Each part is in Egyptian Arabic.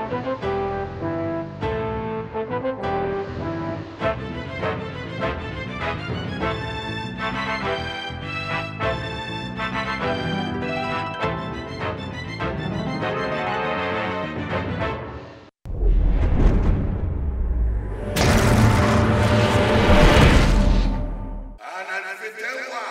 انا الفتوة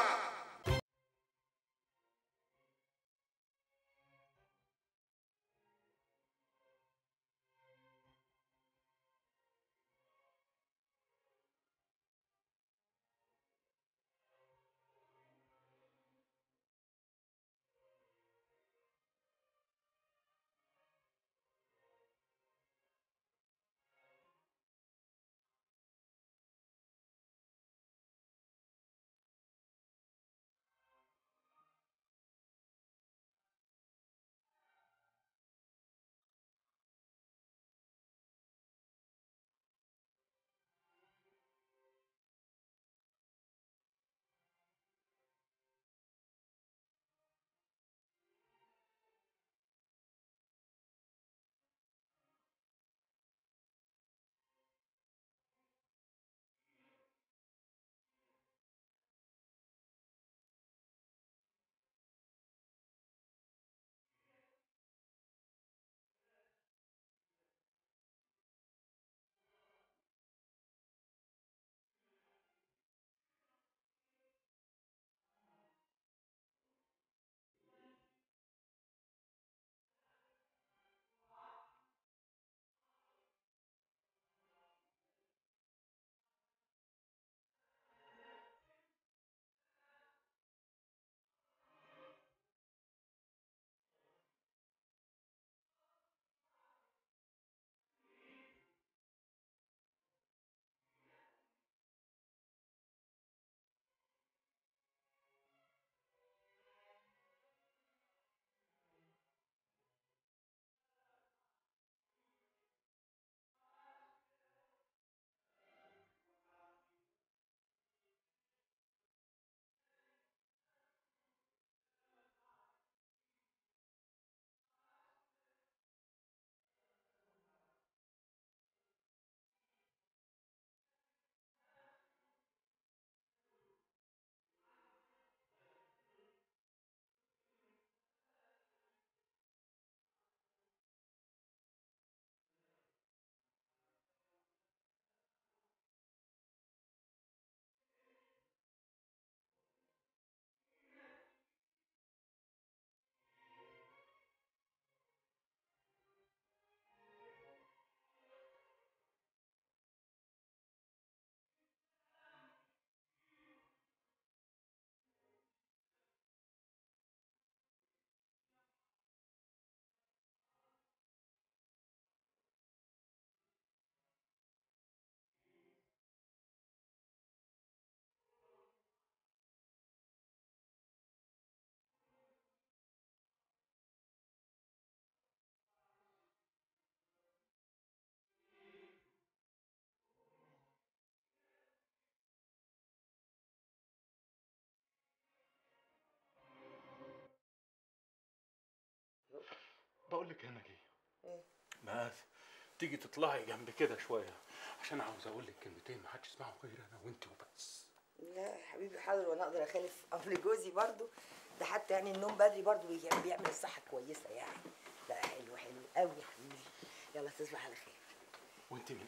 بقول لك انا جاي ايه ما تيجي تطلعي جنب كده شويه عشان عاوز اقول لك كلمتين ما حدش يسمعهم غير انا وانت وبس لا يا حبيبي حاضر وانا اقدر اخالف امر جوزي برضو ده حتى يعني النوم بدري برضو بي- بيعمل الصحه كويسه يعني لا حلو حلو قوي يا حبيبي يلا تصبح على خير وانت من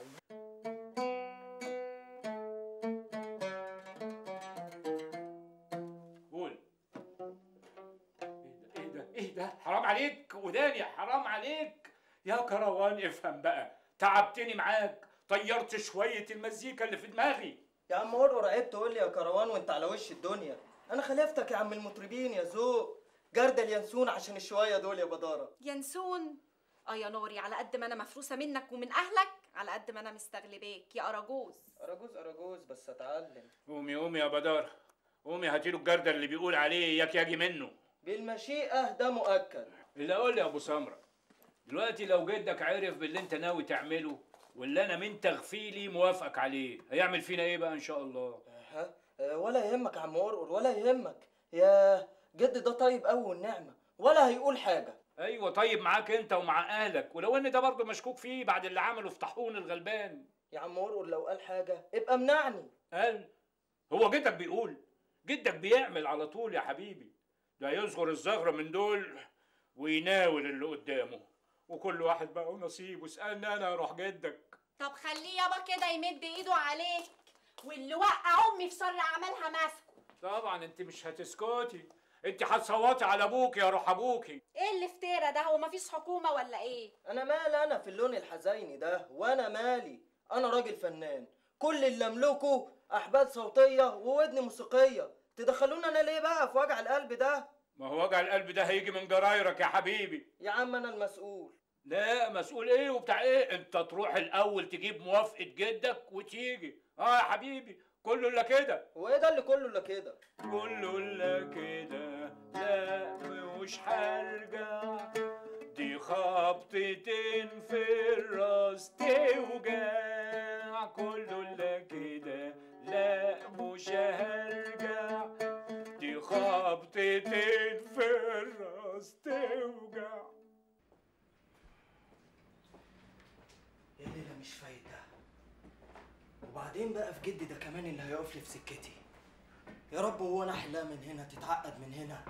اهل قول ايه ده ايه ده حرام عليك وداني حرام عليك يا كروان افهم بقى تعبتني معاك طيرت شويه المزيكا اللي في دماغي يا عم ورقه عيب تقول لي يا كروان وانت على وش الدنيا انا خلفتك يا عم المطربين يا ذوق جردل ينسون عشان الشويه دول يا بداره ينسون اه يا نوري على قد ما انا مفروسه منك ومن اهلك على قد ما انا مستغلباك يا اراجوز اراجوز اراجوز بس اتعلم قومي قومي يا بدار قومي هاتيله الجردل اللي بيقول عليه ياك يجي منه بالمشيئه ده مؤكد اللي اقول لي يا ابو سمره دلوقتي لو جدك عرف باللي انت ناوي تعمله واللي انا من تغفيلي موافقك عليه هيعمل فينا ايه بقى ان شاء الله ها أه، ولا يهمك يا عم قرقر ولا يهمك يا جد ده طيب قوي والنعمه ولا هيقول حاجه ايوه طيب معاك انت ومع اهلك ولو ان ده برضه مشكوك فيه بعد اللي عمله في طاحون الغلبان يا عم مرقر لو قال حاجه ابقى امنعني قال هو جدك بيقول جدك بيعمل على طول يا حبيبي ده يصغر الزغرة من دول ويناول اللي قدامه وكل واحد بقى ونصيبه اسألني انا اروح جدك طب خليه يابا كده يمد ايده عليك واللي وقع امي في شر اعمالها ماسكه طبعا انت مش هتسكتي انت هتصوتي على ابوك يا روح ابوكي ايه اللي افترى ده هو مفيش حكومه ولا ايه انا مالي انا في اللون الحزيني ده وانا مالي انا راجل فنان كل اللي املكه احبال صوتيه وودن موسيقيه تدخلونا انا ليه بقى في وجع القلب ده ما هو وجع القلب ده هيجي من جرايرك يا حبيبي يا عم انا المسؤول لا مسؤول ايه وبتاع ايه انت تروح الاول تجيب موافقة جدك وتيجي اه يا حبيبي كله الا كده وايه ده اللي كله الا كده كله الا كده لا مش هرجع دي خبطتين في الراس توجع كله الا كده لا مش هرجع دي خبطتين في الراس توجع يا ليلى مش فايده وبعدين بقى في جدي ده كمان اللي هيقف لي في سكتي يا رب هو انا احلى من هنا تتعقد من هنا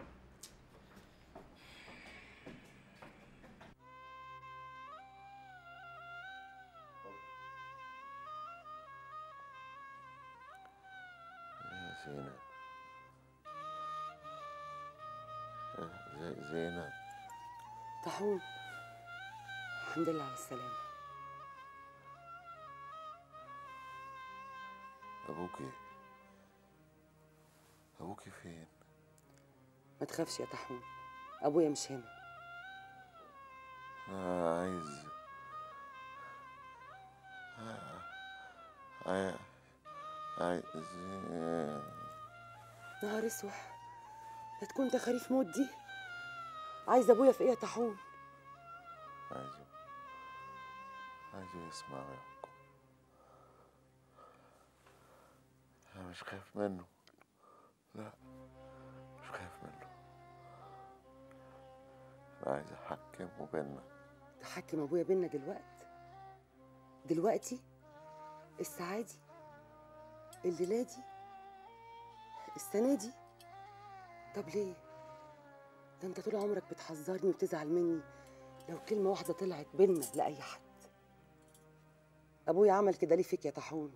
يا زينب يا زي- زينب طاحون الحمد لله على السلامة ابوكي ابوكي فين ما تخافش يا طاحون أبويا مش هنا انا عايز عايز عايز نهار اسوح لا تكون تخاريف موت دي عايز أبويا في إيه يا طاحون عايزه عايزه يسمع ويحكم انا مش خايف منه لا مش خايف منه انا عايز احكمه بينا تحكم أبويا بينا دلوقتي دلوقتي الساعة دي الليلة دي السنة دي طب ليه؟ ده انت طول عمرك بتحذرني وبتزعل مني لو كلمة واحدة طلعت بينا لأي حد أبويا عمل كده ليه فيك يا طاحون؟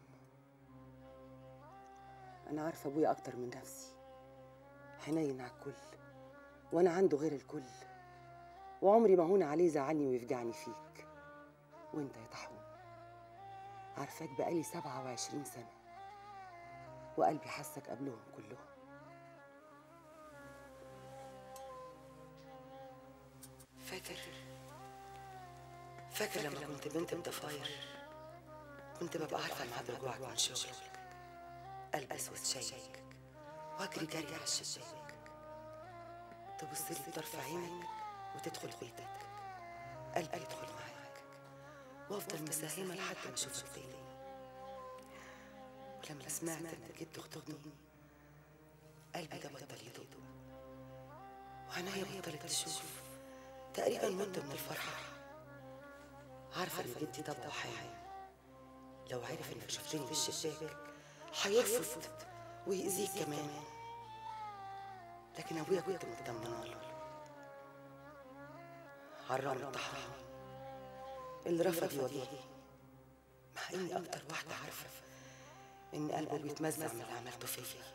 أنا عارفة أبويا أكتر من نفسي حنين على الكل وأنا عنده غير الكل وعمري ما هون عليه زعلني ويفجعني فيك وانت يا طاحون عارفاك بقالي سبعة وعشرين سنة وقلبي حسك قبلهم كلهم فاكر فاكر لما كنت بنت بضفاير كنت ببقى عارفة ميعاد رجوعك من شغلك ألبس وتشيك وأجري جري على الشباك تبص لي بطرف عينك وتدخل بيتك قلبي يدخل معاك وافضل مساهمة لحد ما اشوفك تاني ولما سمعت انك جيت تخطبني قلبي ده بطل يدوب وعينيا بطلت تشوف تقريبا مت من الفرحة عارفة ان جدي طبعه حامي لو عرف انك شفتني في الشباك هيرفض ويأذيك كمان لكن ابويا كنت مطمنه له حرام الطحرام اللي رفض يواجهني مع اني اكتر واحده عارفه ان قلبه بيتمزع من اللي عملته فيا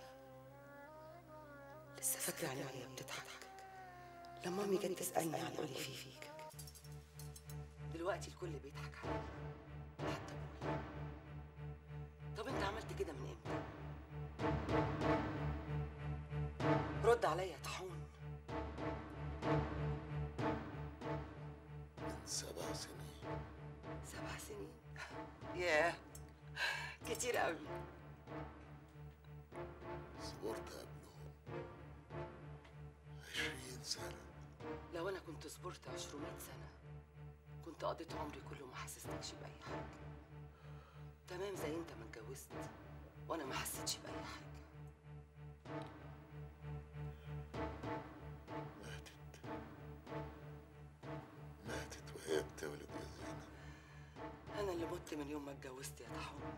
لسه فاكره عيني وهي بتضحك لما امي جت تسالني عن اللي فيك دلوقتي الكل بيضحك عليا حتى ابويا طب انت عملت كده من امتى رد عليا يا طاحون من سبع سنين سبع سنين ياه كتير قوي صبرت قبلهم عشرين سنة لو انا كنت صبرت 200 سنه كنت قضيت عمري كله ما حسستكش باي حاجه تمام زي انت ما اتجوزت وانا ما حسيتش باي حاجه ماتت مت من يوم ما اتجوزت يا طاحون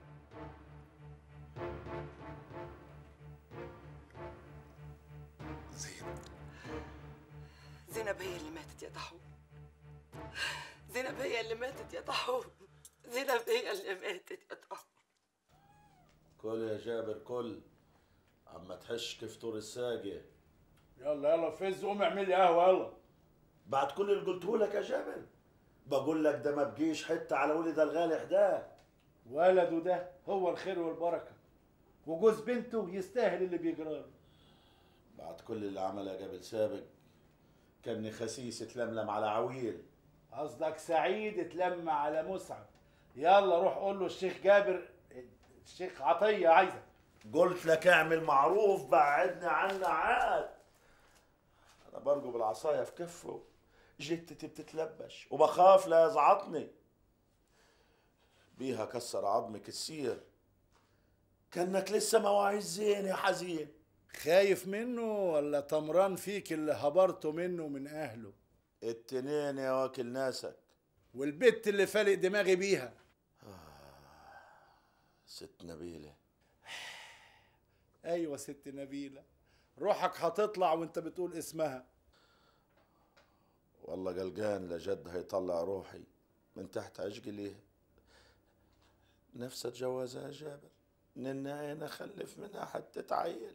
زينب زينب هي اللي ماتت يا طاحون زينب هي اللي ماتت يا طاحون زينب هي اللي ماتت يا طاحون كل يا جابر كل عم تحش كيف طور الساقية يلا يلا فز قوم اعمل لي قهوه يلا بعد كل اللي قلته لك يا جابر بقول لك ده ما بقيش حتة على ولد الغالي حداه ولده ده هو الخير والبركه وجوز بنته يستاهل اللي بيجراله بعد كل اللي عمله قبل سابق كان خسيس تلملم على عويل قصدك سعيد اتلم على مسعد يلا روح قول له الشيخ جابر الشيخ عطيه عايزك قلت لك اعمل معروف بعدنا عنا عاد انا برجو بالعصايه في كفه جتتي بتتلبش وبخاف لا يزعطني بيها كسر عظمك السير كانك لسه مواعيد زين يا حزين خايف منه ولا طمران فيك اللي هبرته منه من اهله التنين يا واكل ناسك والبت اللي فالق دماغي بيها ست نبيله ايوه ست نبيله روحك هتطلع وانت بتقول اسمها والله قلقان لجد هيطلع روحي من تحت عشقي ليه نفسي اتجوزها يا جابر ننا انا اخلف منها حتى تعيل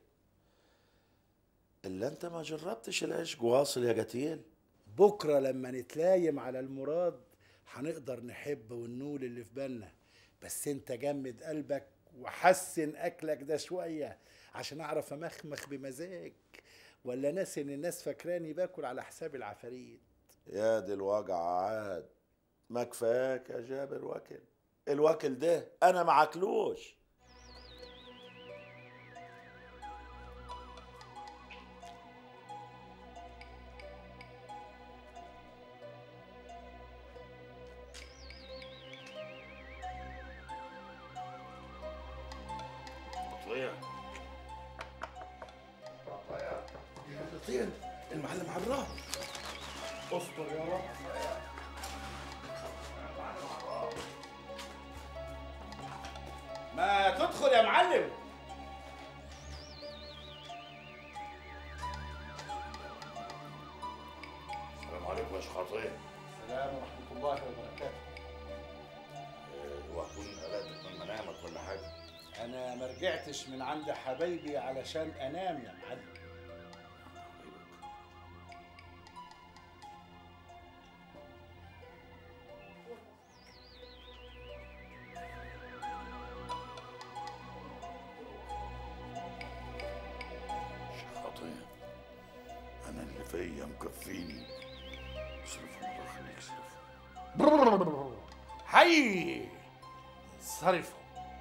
الا انت ما جربتش العشق واصل يا قتيل بكره لما نتلايم على المراد هنقدر نحب وننول اللي في بالنا بس انت جمد قلبك وحسن اكلك ده شويه عشان اعرف امخمخ بمزاج ولا ناس ان الناس فاكراني باكل على حساب العفاريت يا دي الوجع عاد ما كفاك يا جابر وكل الوكل ده انا ما عكلوش المعلم عراف اصبر يا رب ما تدخل يا معلم السلام عليكم يا شخاطيه السلام ورحمه الله وبركاته واكون قلقتك من منامك ولا حاجه انا ما رجعتش من عند حبايبي علشان انام يا معلم شخاطية أنا اللي فيا مكفيني اصرف الله يخليك صرف حي انصرفوا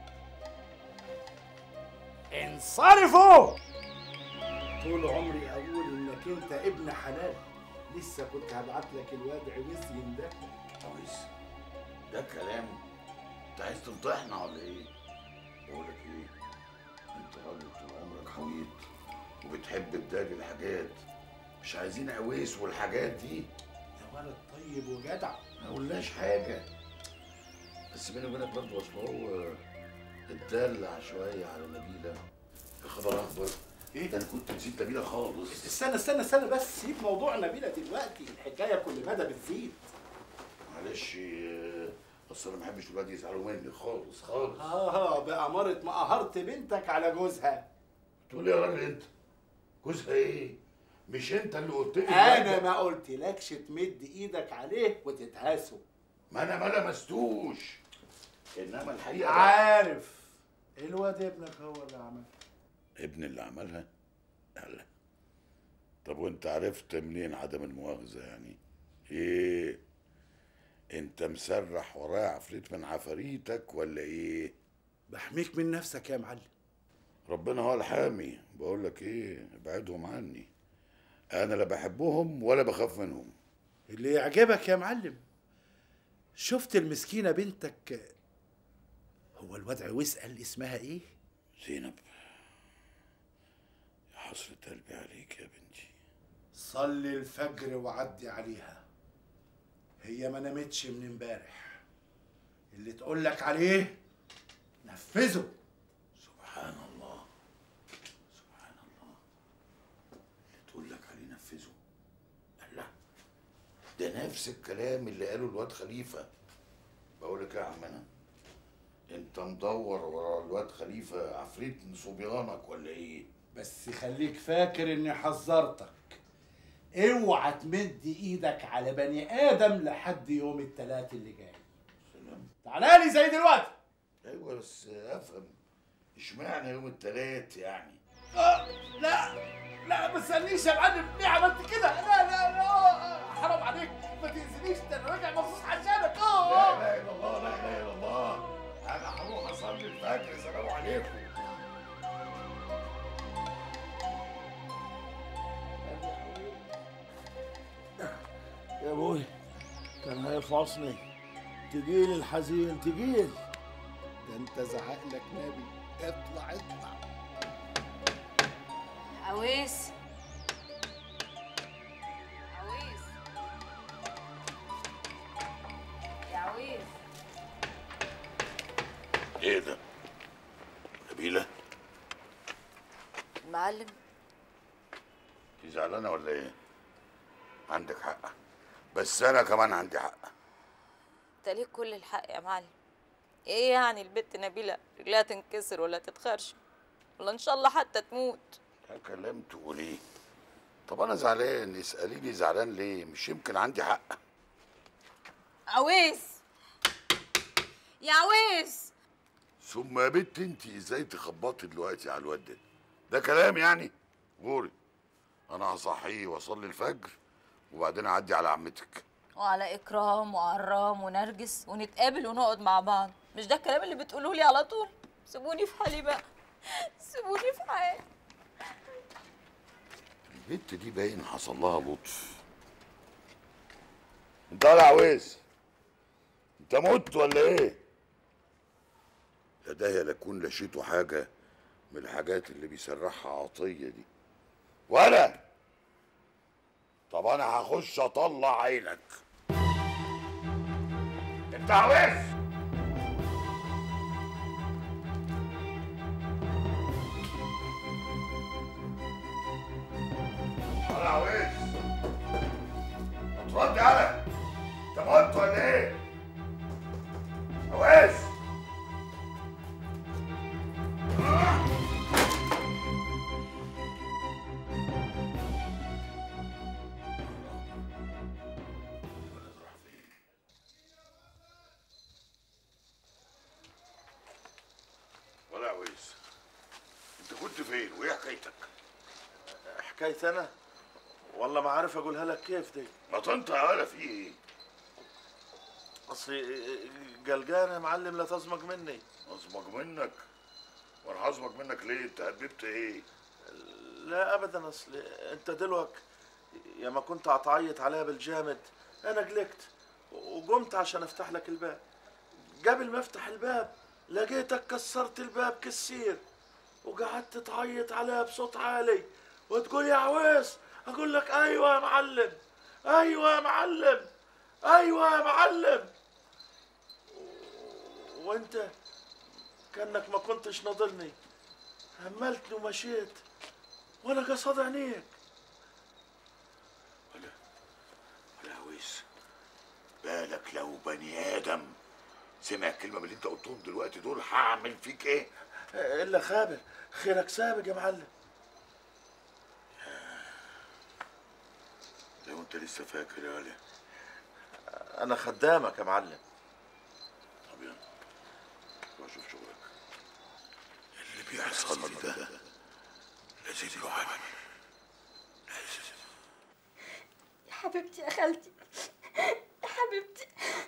انصرفوا طول عمري اقول انك انت ابن حلال لسه كنت هبعت لك الواد عويس ده عاوز ده كلام انت عايز تفضحنا ولا ايه؟ بقول لك ايه؟ انت راجل طول عمرك حويط وبتحب بداج الحاجات مش عايزين عويس والحاجات دي يا ولد طيب وجدع ما قلناش حاجة بس بيني وبينك برضه اصل هو اتدلع شوية على نبيلة يا خبر اخبر ايه ده انا كنت نسيت نبيلة خالص استنى استنى استنى بس سيب موضوع نبيلة دلوقتي الحكاية كل مدى بتزيد معلش آه، اصل انا ما بحبش الولاد يزعلوا مني خالص خالص اه بأمارة ما قهرت بنتك على جوزها تقول لي يا راجل انت جوزها ايه؟ مش انت اللي قلت لي انا ما قلتلكش تمد ايدك عليه وتتهاسه ما انا ما لمستوش انما الحقيقه بقى- عارف الواد ابنك هو اللي عمل ابن اللي عملها هلا طب وانت عرفت منين عدم المؤاخذة يعني ايه انت مسرح ورايا عفريت من عفاريتك ولا ايه بحميك من نفسك يا معلم ربنا هو الحامي بقول لك ايه ابعدهم عني انا لا بحبهم ولا بخاف منهم اللي يعجبك يا معلم شفت المسكينة بنتك هو الواد عويس قال اسمها ايه؟ زينب يا حسرة قلبي عليك يا بنتي صلي الفجر وعدي عليها هي ما نامتش من امبارح اللي تقول لك عليه نفذه سبحان الله سبحان الله اللي تقول لك عليه نفذه لا ده نفس الكلام اللي قاله الواد خليفه بقول لك إيه يا عمنا انت مدور ورا الواد خليفه عفريت من صبيانك ولا ايه بس خليك فاكر اني حذرتك اوعى تمد ايدك على بني ادم لحد يوم التلات اللي جاي سلام تعالى لي زي دلوقتي ايوه بس افهم اشمعنى يوم التلات يعني آه لا لا ما تسالنيش يا معلم ليه عملت كده لا لا لا آه، حرام عليك ما تاذينيش ده انا راجع مخصوص عشانك لا اه اله الا الله لا اله الا الله انا هروح اصلي الفجر سلام عليكم يا ابوي كان هيفعصني تجيلي الحزين تجيلي ده انت زعق لك نبي اطلع اطلع عويس عويس يا عويس ايه ده نبيله المعلم انت زعلانه ولا ايه عندك حق بس انا كمان عندي حق انت ليك كل الحق يا معلم ايه يعني البت نبيلة رجلها تنكسر ولا تتخرش ولا ان شاء الله حتى تموت ده كلام تقوليه طب انا زعلان اساليني زعلان ليه مش يمكن عندي حق عويس يا عويس ثم يا بنت انت ازاي تخبطي دلوقتي على الواد ده ده كلام يعني غوري انا هصحيه واصلي الفجر وبعدين اعدي على عمتك وعلى اكرام وعرام ونرجس ونتقابل ونقعد مع بعض مش ده الكلام اللي بتقولوا لي على طول سيبوني في حالي بقى سيبوني في حالي البنت دي باين حصل لها لطف انت ولا عويس انت مت ولا ايه يا ده يا لكون لشيته حاجه من الحاجات اللي بيسرحها عطيه دي ولا طب انا هخش اطلع عينك انت عويس ولا عويس ترد على انت مت ولا ايه عويس ولا عويس انت كنت فين وايه حكايتك حكاية انا والله ما عارف اقولها لك كيف دي ما تنطق ولا في ايه اصلي قلقان يا معلم لا تزمق مني اصمج منك وانا هصمج منك ليه انت هببت ايه لا ابدا اصل انت دلوك يا ما كنت هتعيط عليها بالجامد انا قلقت وقمت عشان افتح لك الباب قبل ما افتح الباب لقيتك كسرت الباب كسير وقعدت تعيط عليها بصوت عالي وتقول يا عويس اقول لك ايوه يا معلم ايوه يا معلم ايوه يا معلم و- وانت كانك ما كنتش ناضلني هملتني ومشيت وانا قصاد عينيك ولا عويس بالك لو بني ادم سمع كلمه من اللي انت قلتهم دلوقتي دول هعمل فيك ايه الا خابر خيرك سابق يا معلم لو انت لسه فاكر يا ولد انا خدامك يا معلم طب يلا روح شوف شغلك اللي بيحصل لي ده لازم له عمل لازم يا حبيبتي يا خالتي يا حبيبتي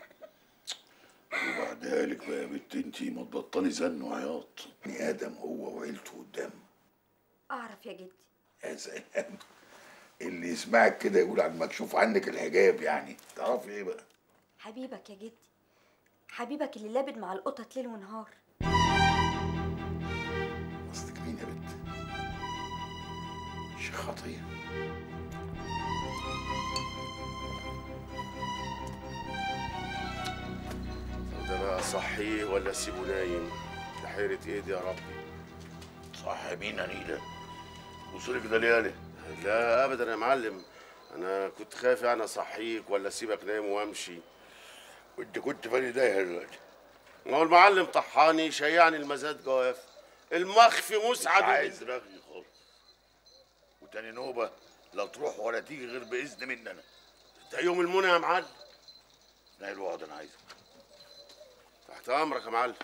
وبعدها لك بقى يا بنت انتي ما تبطلي زن وعياط بني ادم هو وعيلته قدام اعرف يا جدي يا سلام اللي يسمعك كده يقول عن مكشوف عنك الحجاب يعني تعرفي ايه بقى حبيبك يا جدي حبيبك اللي لابد مع القطط ليل ونهار قصدك مين يا بنت شيخ خطيه ده بقى اصحيه ولا اسيبه نايم ده حيرة ايدي يا ربي صح مين يا نيلة وصلك ده ليه لا ابدا يا معلم انا كنت خايف يعني اصحيك ولا اسيبك نايم وامشي وانت كنت فاني ده دلوقتي ما هو المعلم طحاني شيعني المزاد جواف المخفي مش مسعد عايز رغي خالص وتاني نوبة لا تروح ولا تيجي غير بإذن مني أنا ده يوم المنى يا معلم لا الوعد أنا عايزك تحت امرك يا معلم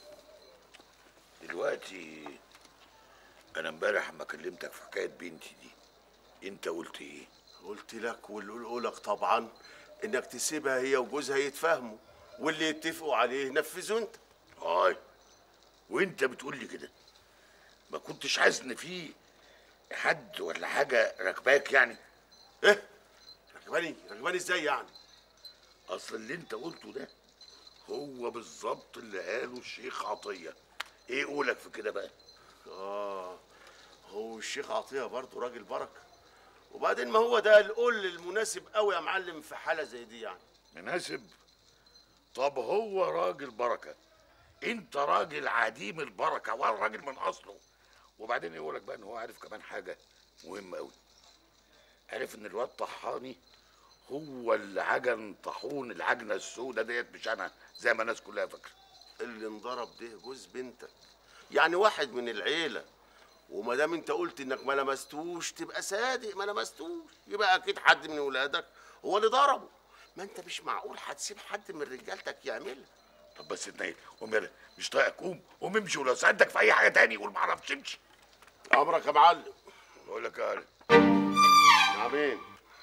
دلوقتي أنا امبارح أما كلمتك في حكاية بنتي دي أنت قلت إيه؟ قلت لك واللي قولك طبعا انك تسيبها هي وجوزها يتفاهموا واللي يتفقوا عليه نفذوا انت هاي وأنت بتقول لي كده ما كنتش حاسس إن في حد ولا حاجة راكباك يعني؟ ايه ركباني ركباني ازاي يعني أصل اللي أنت قلته ده هو بالظبط اللي قاله الشيخ عطية إيه قولك في كده بقى؟ اه هو الشيخ عطيه برضه راجل بركه وبعدين ما هو ده القول المناسب قوي يا معلم في حاله زي دي يعني مناسب طب هو راجل بركة انت راجل عديم البركة ولا راجل من اصله وبعدين يقول لك بقى ان هو عارف كمان حاجة مهمة قوي عارف ان الواد طحاني هو اللي عجن طاحون العجنة السوداء ديت مش انا زي ما الناس كلها فاكرة اللي انضرب ده جوز بنتك يعني واحد من العيله وما دام انت قلت انك ما لمستوش تبقى صادق ما لمستوش يبقى اكيد حد من ولادك هو اللي ضربه ما انت مش معقول هتسيب حد من رجالتك يعملها طب بس اتنين قوم يلا مش طايقك قوم قوم امشي ولو سألتك في اي حاجة تاني قول ما اعرفش امشي امرك يا معلم بقول لك يا نعمين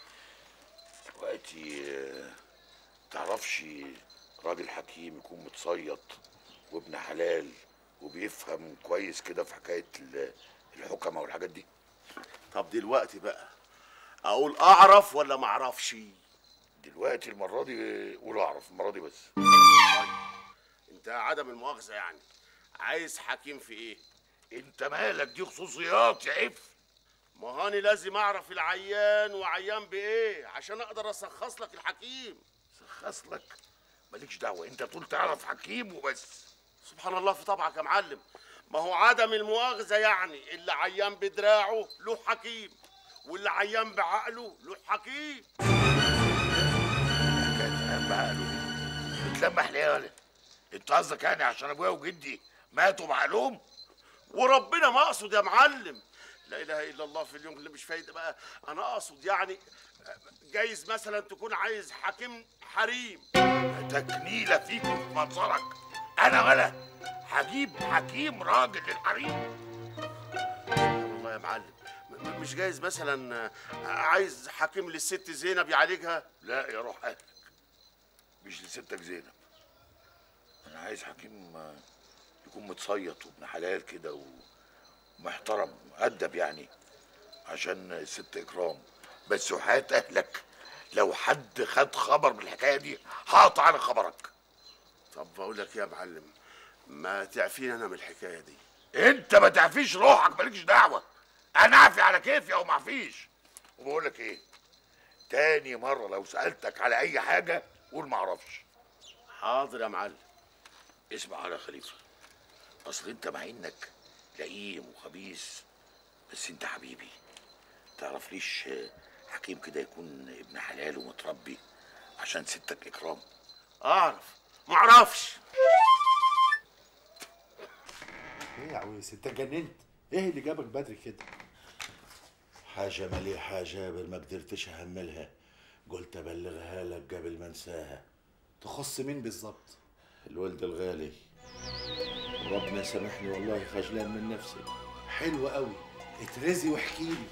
دلوقتي آه، تعرفش راجل حكيم يكون متصيد وابن حلال وبيفهم كويس كده في حكايه ال- الحكمه والحاجات دي طب دلوقتي بقى اقول اعرف ولا ما اعرفش دلوقتي المره دي قول اعرف المره دي بس انت عدم المؤاخذه يعني عايز حكيم في ايه انت مالك دي خصوصيات يا اف ما هاني لازم اعرف العيان وعيان بايه عشان اقدر اسخص لك الحكيم سخص لك مالكش دعوه انت تقول تعرف حكيم وبس سبحان الله في طبعك يا معلم ما هو عدم المؤاخذه يعني اللي عيان بدراعه له حكيم واللي عيان بعقله له حكيم كانت اهم بعقله دي بتلمح ليه يا ولد انت قصدك يعني عشان ابويا وجدي ماتوا بعقلهم وربنا ما اقصد يا معلم لا اله الا الله في اليوم اللي مش فايده بقى انا اقصد يعني جايز مثلا تكون عايز حكيم حريم تكنيله فيك في منظرك انا ولا هجيب حكيم راجل للحريم والله يا معلم م- م- مش جايز مثلا عايز حكيم للست زينب يعالجها لا يا روح اهلك مش لستك زينب انا عايز حكيم آه، يكون متصيط وابن حلال كده و- ومحترم مؤدب يعني عشان الست اكرام بس وحياة اهلك لو حد خد خبر من الحكايه دي هقطع انا خبرك طب بقول لك إيه يا معلم ما تعفيني انا من الحكايه دي انت ما تعفيش روحك مالكش دعوه انا اعفي على كيفي او ما اعفيش وبقول لك ايه تاني مره لو سالتك على اي حاجه قول ما اعرفش حاضر يا معلم اسمع على خليفه اصل انت مع انك لئيم وخبيث بس انت حبيبي تعرفليش آه، حكيم كده يكون ابن حلال ومتربي عشان ستك اكرام اعرف ما اعرفش ايه يا عويس انت اتجننت ايه اللي جابك بدري كده حاجة مليحة يا جابر ما قدرتش اهملها قلت ابلغها لك قبل ما انساها تخص مين بالظبط الولد الغالي ربنا سامحني والله خجلان من نفسي حلو قوي اترزي واحكي لي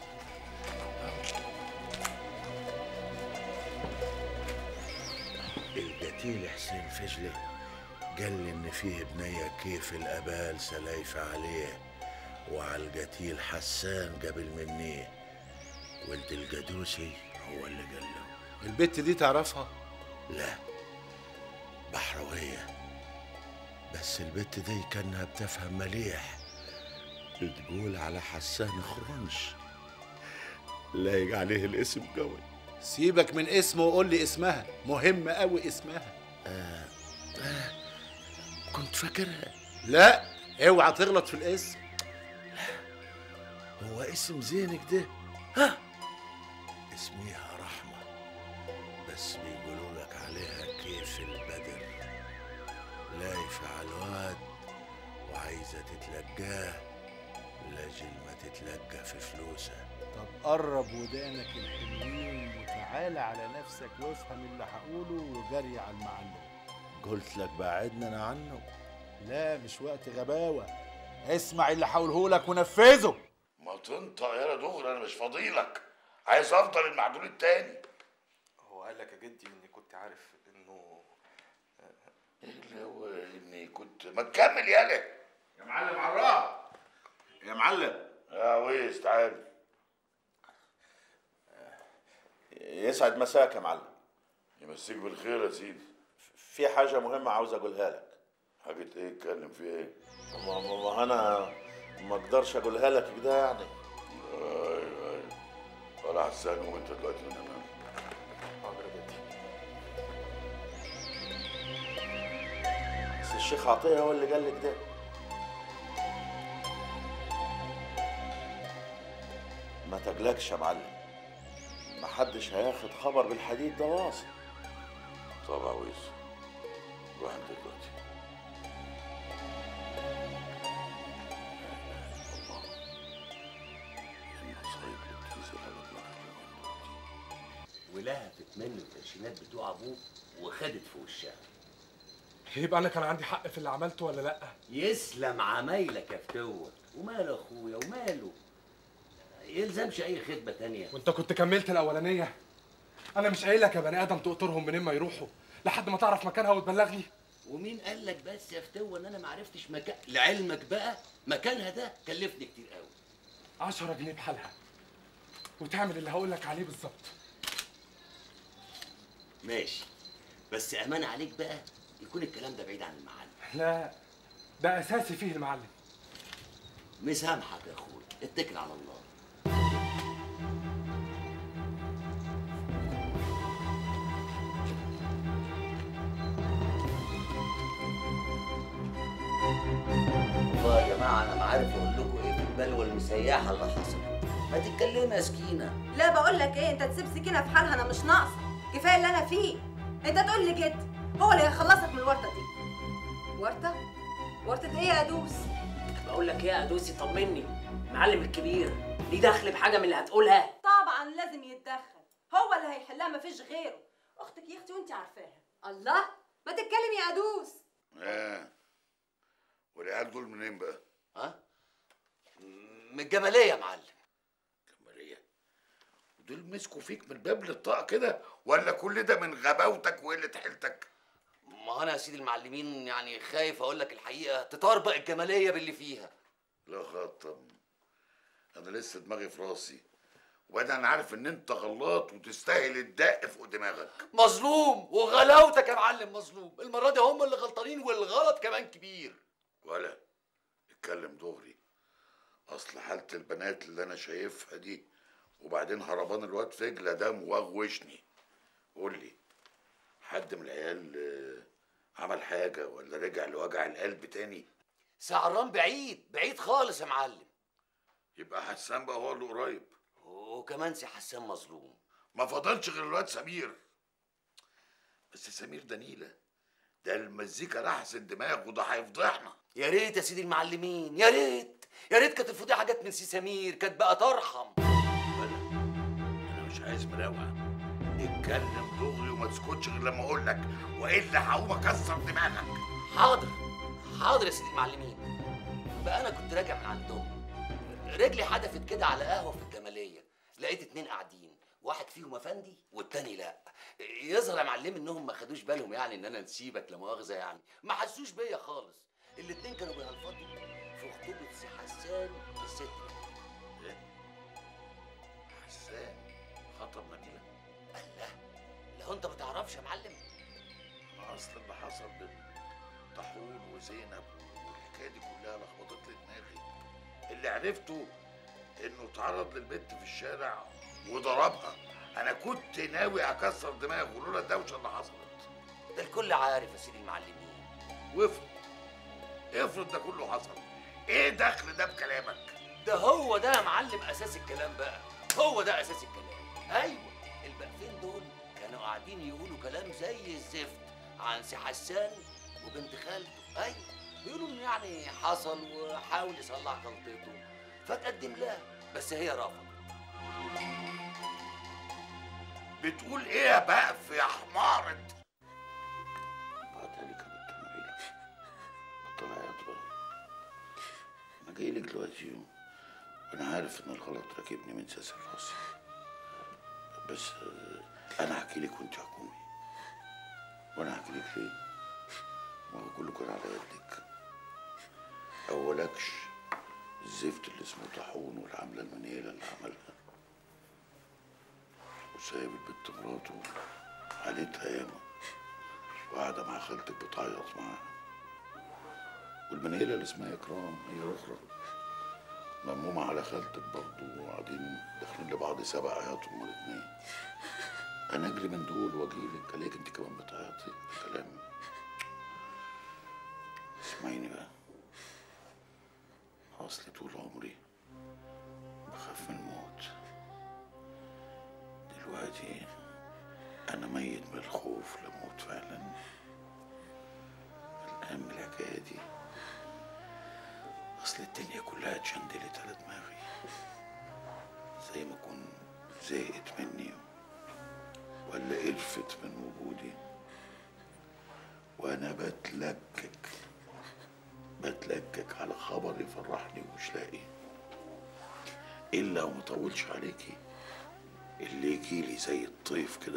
القتيل حسين فجلة قال لي ان فيه بنية كيف الابال سلايفة عليه وعلى القتيل حسان قبل مني ولد القدوسي هو اللي قال له البت دي تعرفها؟ لا بحروية بس البت دي كانها بتفهم مليح بتقول على حسان خرنش لايق عليه الاسم قوي سيبك من اسمه وقول لي اسمها مهم قوي اسمها آه آه كنت فاكرها لا اوعى تغلط في الاسم هو اسم زينك ده ها اسميها رحمة بس بيقولوا لك عليها كيف البدر لايفة على الواد وعايزة تتلقاه لاجل ما تتلقى في فلوسها طب قرب ودانك الحلوين وتعالى على نفسك وافهم اللي هقوله وجري على المعلم قلت لك بعدنا عنه لا مش وقت غباوة اسمع اللي هقوله لك ونفذه ما تنطق يا دغري انا مش فاضيلك عايز افضل المعدول التاني هو قال لك يا جدي اني كنت عارف انه ايه اللي هو اني كنت ما تكمل يالا يا معلم عرام يا معلم يا ويس تعال يسعد مساك يا معلم يمسيك بالخير يا سيدي في حاجة مهمة عاوز أقولها لك حاجة ايه اتكلم في ايه ما, ما, ما أنا ما أقدرش أقولها لك كده يعني ايوه ايوه ولا حسان وانت دلوقتي من امام حاضر يا جدي بس الشيخ عطية هو اللي قال لك ده ما تقلقش يا معلم محدش هياخد خبر بالحديد ده واصل طبعا ويس روح انت دلوقتي المصايب اللي بتنزل على دماغك اليومين دول. ولهفت منه القرشينات بتوع ابوه وخدت في وشها يبقى انا كان عندي حق في اللي عملته ولا لا يسلم عمايلك يا فتوة وماله اخويا وماله يلزمش اي خدمه تانية وانت كنت كملت الاولانيه انا مش قايل لك يا بني ادم تقطرهم منين ما يروحوا لحد ما تعرف مكانها وتبلغني ومين قال لك بس يا فتوة ان انا ما عرفتش مكان لعلمك بقى مكانها ده كلفني كتير قوي 10 جنيه بحالها وتعمل اللي هقول لك عليه بالظبط ماشي بس امان عليك بقى يكون الكلام ده بعيد عن المعلم لا ده اساسي فيه المعلم مسامحك يا اخويا اتكل على الله والله يا جماعه انا ما عارف اقول لكم ايه في البلوه المسيحه اللي حصلت ما تتكلمي يا سكينه لا بقول لك ايه انت تسيب سكينه في حالها انا مش ناقصه كفايه اللي انا فيه انت تقول لي كده هو اللي هيخلصك من الورطه دي ورطه ورطه ايه يا ادوس بقول لك ايه يا ادوسي طمني المعلم الكبير ليه دخل بحاجه من اللي هتقولها طبعا لازم يتدخل هو اللي هيحلها مفيش غيره اختك يا اختي وانت عارفاها الله ما تتكلم يا ادوس اه والعيال دول منين بقى؟ ها؟ من الجماليه يا معلم جمالية دول مسكوا فيك من باب للطاقة كده ولا كل ده من غباوتك وقلة حيلتك؟ ما انا يا سيدي المعلمين يعني خايف اقول لك الحقيقه تطربق الجماليه باللي فيها لا خطم انا لسه دماغي في راسي وبعدين انا عارف ان انت غلط وتستاهل الدق فوق دماغك مظلوم وغلاوتك يا معلم مظلوم المره دي هم اللي غلطانين والغلط كمان كبير ولا اتكلم دغري اصل حالة البنات اللي انا شايفها دي وبعدين هربان الواد فجلة ده موغوشني قول لي حد من العيال آه، عمل حاجة ولا رجع لوجع القلب تاني سعران بعيد بعيد خالص يا معلم يبقى حسان بقى هو اللي قريب وكمان سي حسان مظلوم ما فضلش غير الواد سمير بس سمير ده نيلة ده المزيكا لحست دماغه ده هيفضحنا يا ريت يا سيدي المعلمين يا ريت يا ريت كانت الفضيحه جت من سي سمير كانت بقى ترحم انا مش عايز مراوعة اتكلم دغري وما تسكتش غير لما اقول لك والا هقوم اكسر دماغك حاضر حاضر يا سيدي المعلمين بقى انا كنت راجع من عندهم رجلي حدفت كده على قهوه في الجماليه لقيت اتنين قاعدين واحد فيهم افندي والتاني لا يظهر يا معلم انهم ما خدوش بالهم يعني ان انا نسيبك لا مؤاخذه يعني ما حسوش بيا خالص الاتنين كانوا بيهلفطوا في خطوبه سي حسان الست ايه حسان خطب نبيلة الله لو انت ما تعرفش يا معلم انا اصل اللي حصل بين طاحون وزينب والحكايه دي كلها لخبطت لي دماغي اللي عرفته انه اتعرض للبنت في الشارع وضربها انا كنت ناوي اكسر دماغه لولا الدوشه اللي حصلت ده الكل عارف يا سيدي المعلمين وافرض افرض ده كله حصل ايه دخل ده بكلامك ده هو ده يا معلم اساس الكلام بقى هو ده اساس الكلام ايوه البقفين دول كانوا قاعدين يقولوا كلام زي الزفت عن سي حسان وبنت خالته ايوه بيقولوا انه يعني حصل وحاول يصلح غلطته فتقدم لها بس هي رفضت بتقول ايه يا بقف يا حمارة بعتها لك يا بنت نبيلة بطل عياط بقى انا جاي لك دلوقتي وانا عارف ان الغلط راكبني من ساس راسي بس آه، انا هحكي لك وانت حكومي وانا هحكي لك ليه ما هو كله كان على يدك اولكش الزفت اللي اسمه طاحون والعملة المنيلة اللي عملها وسايب البنت مراته حالتها ياما وقاعدة مع خالتك بتعيط معاها والمنيلة اللي اسمها إكرام هي أخرى ممومة على خالتك برضه وقاعدين داخلين لبعض سبع عياط هما الاتنين أنا أجري من دول وأجيلك ألاقيك أنت كمان بتعيطي كلام اسمعيني بقى أصلي طول عمري بخاف من الموت دلوقتي أنا ميت من الخوف لموت فعلا الآن من الحكاية دي أصل الدنيا كلها اتشندلت على دماغي زي ما أكون زهقت مني ولا قرفت من وجودي وأنا بتلكك بتلكك على خبر يفرحني ومش لاقي إلا وما طولش عليكي اللي يجيلي زي الطيف كده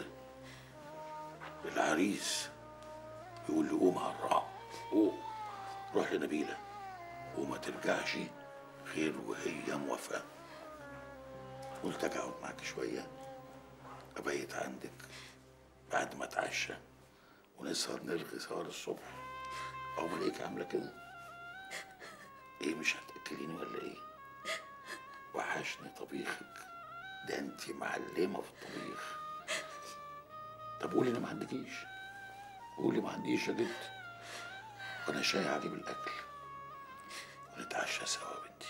العريس يقول لي قوم هالرع قوم روح لنبيلة وما ترجعش غير وهي موافقة قلت أجي أقعد معاك شوية أبيت عندك بعد ما أتعشى ونسهر نلغي سهر الصبح أو بلاقيك عاملة كده إيه مش هتأكليني ولا إيه؟ وحشني طبيخك ده انت معلمه في الطبيخ طب قولي انا ما عندكيش قولي ما عنديش يا جد وانا شاي هجيب الاكل ونتعشى سوا يا بنتي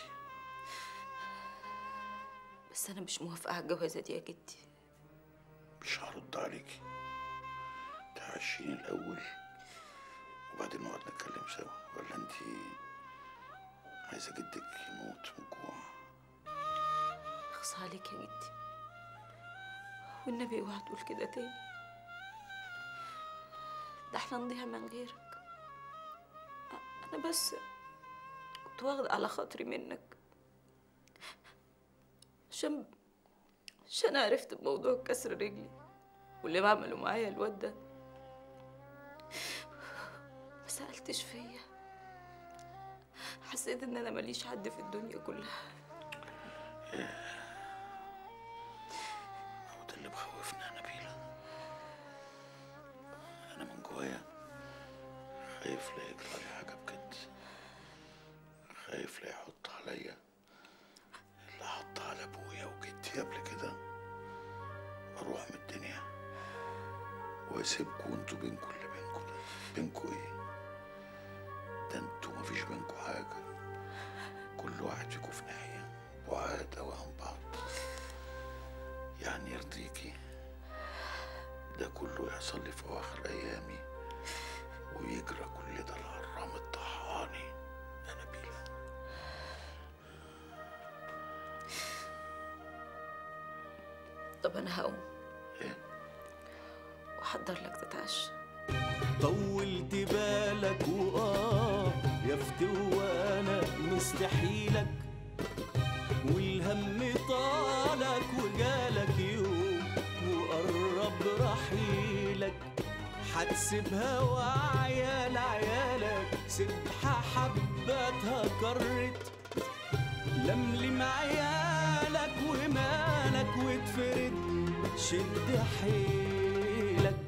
بس انا مش موافقه على الجوازه دي يا جدي مش هرد عليكي تعشيني الاول وبعدين نقعد نتكلم سوا ولا انت عايزه جدك يموت من الجوع اخص عليك يا جدي والنبي اوعى تقول كده تاني ده احنا نضيع من غيرك أ- انا بس كنت واخدة على خاطري منك عشان عشان عرفت بموضوع كسر رجلي واللي بعمله معايا الواد ده ما سألتش فيا حسيت ان انا ماليش حد في الدنيا كلها هو ده اللي مخوفني يا نبيلة أنا من جوايا خايف لا يجرى لي حاجة بجد خايف لا يحط عليا اللي حط على أبويا وجدي قبل كده وأروح من الدنيا وأسيبكوا وأنتوا بينكوا اللي بينكوا ده بينكوا إيه؟ ده أنتوا مفيش بينكوا حاجة كل واحد فيكوا في ناحية بعاد أوي عن بعض يعني يرضيكي ده كله يحصل لي في اواخر ايامي ويجرى كل ده الهرام الطحاني يا نبيلة طب انا هقوم واحضر لك تتعشى طولت بالك وآه يا فتوانة مستحيلك والهم طالك وجالك يوم وقرب رحيلك هتسيبها وعيال عيالك سبحة حبتها كرت لملم عيالك ومالك وتفرد شد حيلك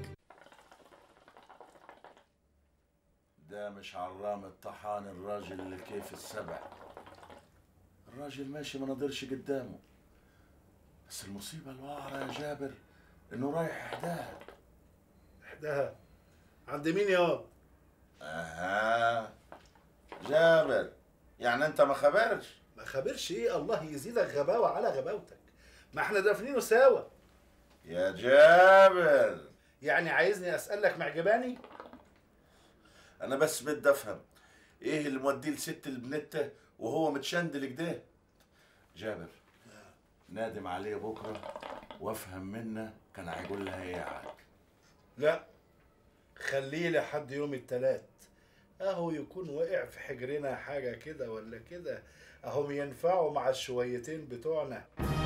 ده مش عرام الطحان الراجل اللي كيف السبع الراجل ماشي ما نقدرش قدامه بس المصيبة الوعرة يا جابر انه رايح احداها احداها عند مين يا اها جابر يعني انت ما خبرش ما خبرش ايه الله يزيدك غباوه على غباوتك ما احنا دافنينه سوا يا جابر يعني عايزني اسالك معجباني انا بس بدي افهم ايه اللي موديه لست البنته وهو متشندل كده جابر نادم عليه بكره وافهم منه كان هيقول لها ايه يا عاد لا خليه لحد يوم التلات اهو يكون وقع في حجرنا حاجة كده ولا كده اهم ينفعوا مع الشويتين بتوعنا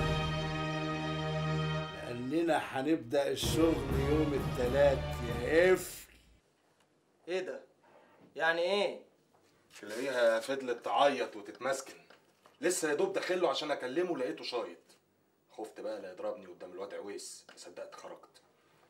لأننا هنبدأ الشغل يوم التلات يا قفل ايه ده يعني ايه تلاقيها فضلت تعيط وتتمسكن لسه يا دوب داخله عشان اكلمه لقيته شايط خفت بقى لا يضربني قدام الواد عويس صدقت خرجت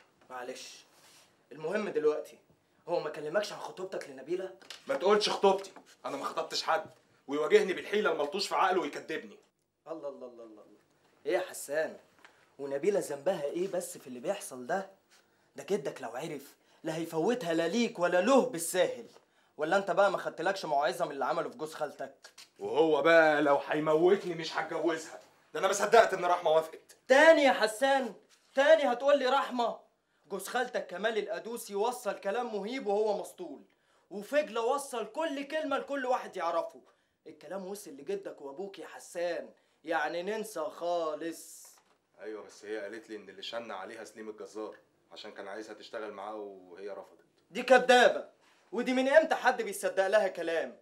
معلش المهم دلوقتي هو ما كلمكش عن خطوبتك لنبيلة ما تقولش خطوبتي انا ما خطبتش حد ويواجهني بالحيله الملطوش في عقله ويكدبني الله الله الله الله الله. ايه يا حسان ونبيلة ذنبها ايه بس في اللي بيحصل ده ده جدك لو عرف لا هيفوتها لا ليك ولا له بالساهل ولا انت بقى ما خدتلكش موعظه من اللي عمله في جوز خالتك وهو بقى لو هيموتني مش هتجوزها ده انا ما صدقت ان رحمه وافقت تاني يا حسان تاني هتقول لي رحمه جوز خالتك كمال القدوسي وصل كلام مهيب وهو مسطول وفجلة وصل كل كلمة لكل واحد يعرفه الكلام وصل لجدك وابوك يا حسان يعني ننسى خالص ايوه بس هي قالت لي ان اللي شن عليها سليم الجزار عشان كان عايزها تشتغل معاه وهي رفضت دي كدابة ودي من امتى حد بيصدق لها كلام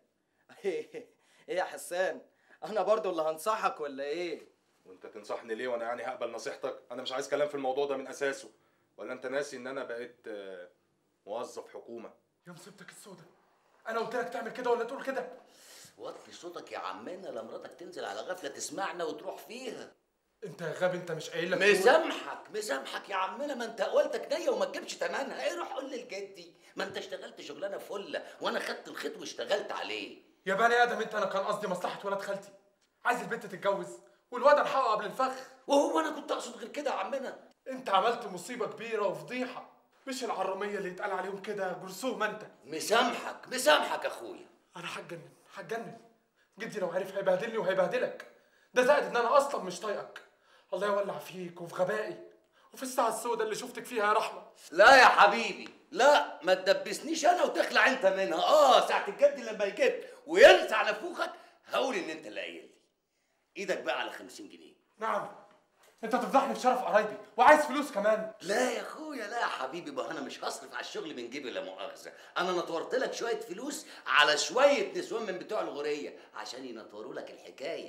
ايه يا حسان انا برضو اللي هنصحك ولا ايه وانت تنصحني ليه وانا يعني هقبل نصيحتك انا مش عايز كلام في الموضوع ده من اساسه ولا انت ناسي ان انا بقيت آه، موظف حكومه يا مصيبتك السودة انا قلت لك تعمل كده ولا تقول كده وطي صوتك يا عمنا لمراتك تنزل على غفله تسمعنا وتروح فيها انت يا غبي انت مش قايل لك مسامحك مسامحك يا عمنا ما انت قولتك نية وما تجيبش تمنها ايه روح قول لجدي ما انت اشتغلت شغلانه فله وانا خدت الخيط واشتغلت عليه يا بني ادم انت انا كان قصدي مصلحه ولاد خالتي عايز البنت تتجوز والواد الحقه قبل الفخ وهو انا كنت اقصد غير كده يا عمنا انت عملت مصيبه كبيره وفضيحه مش العراميه اللي يتقال عليهم كده جرثوم انت مسامحك مسامحك اخويا انا هتجنن هتجنن جدي لو عرف هيبهدلني وهيبهدلك ده زائد ان انا اصلا مش طايقك الله يولع فيك وفي غبائي وفي الساعه السوداء اللي شفتك فيها يا رحمه لا يا حبيبي لا ما تدبسنيش انا وتخلع انت منها اه ساعه الجد لما يجد وينسى على فوخك هقول ان انت اللي قايل لي ايدك بقى على 50 جنيه نعم انت تفضحني في شرف قرايبي وعايز فلوس كمان لا يا اخويا لا يا حبيبي ما انا مش هصرف على الشغل من جيبي لا مؤاخذه انا نطورت لك شويه فلوس على شويه نسوان من بتوع الغوريه عشان ينطوروا لك الحكايه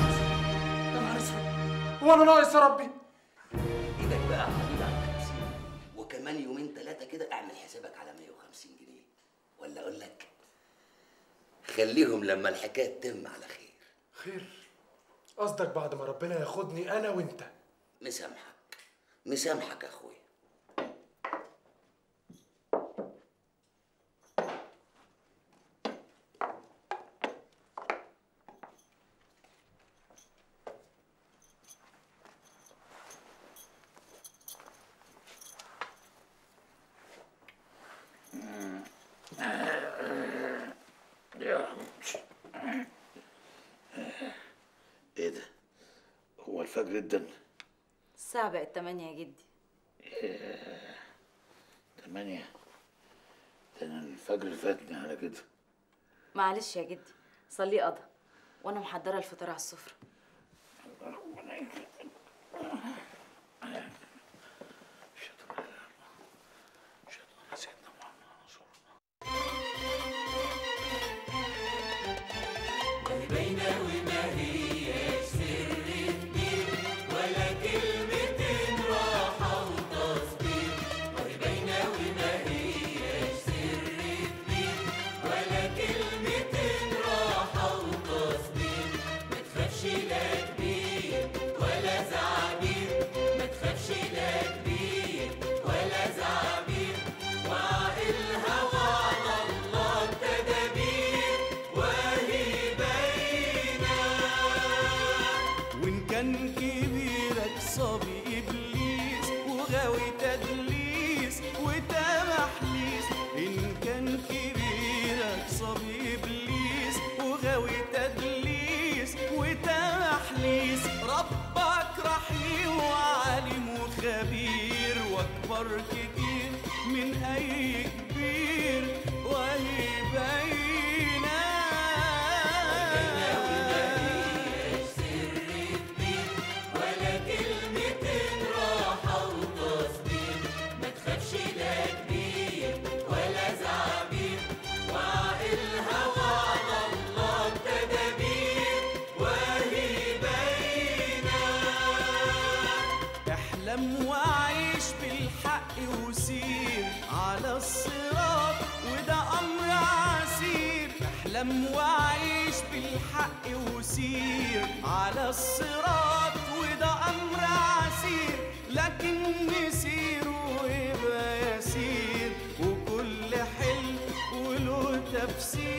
يا نهار اسود وانا ناقص يا ربي ايدك بقى يا حبيبي على 50 وكمان يومين ثلاثه كده اعمل حسابك على 150 جنيه ولا اقول لك خليهم لما الحكايه تتم على خير خير قصدك بعد ما ربنا ياخدني انا وانت مسامحك مسامحك يا اخويا ايه ده هو الفجر ادن الساعة بقت تمانية يا جدي تمانية ده انا الفجر فاتني على كده معلش يا جدي صلي قضى وانا محضرة الفطار على السفرة باينة وما هياش سر كبير ولا كلمتين راحة وتصبير وهي باينة وما هياش سر كبير ولا كلمتين راحة وتصبير ما تخافش لا كبير ولا زعبير ما تخافش لا كبير ولا زعبير وعقلها وعلى الله التدابير وهي باينة وإن كان كبيرك صبي إبليس وغاوي تدليس وتمحليس إن كان كبيرك صبي إبليس اسلم وعيش بالحق وسير على الصراط وده امر عسير لكن مسيره يبقى يسير وكل حلم وله تفسير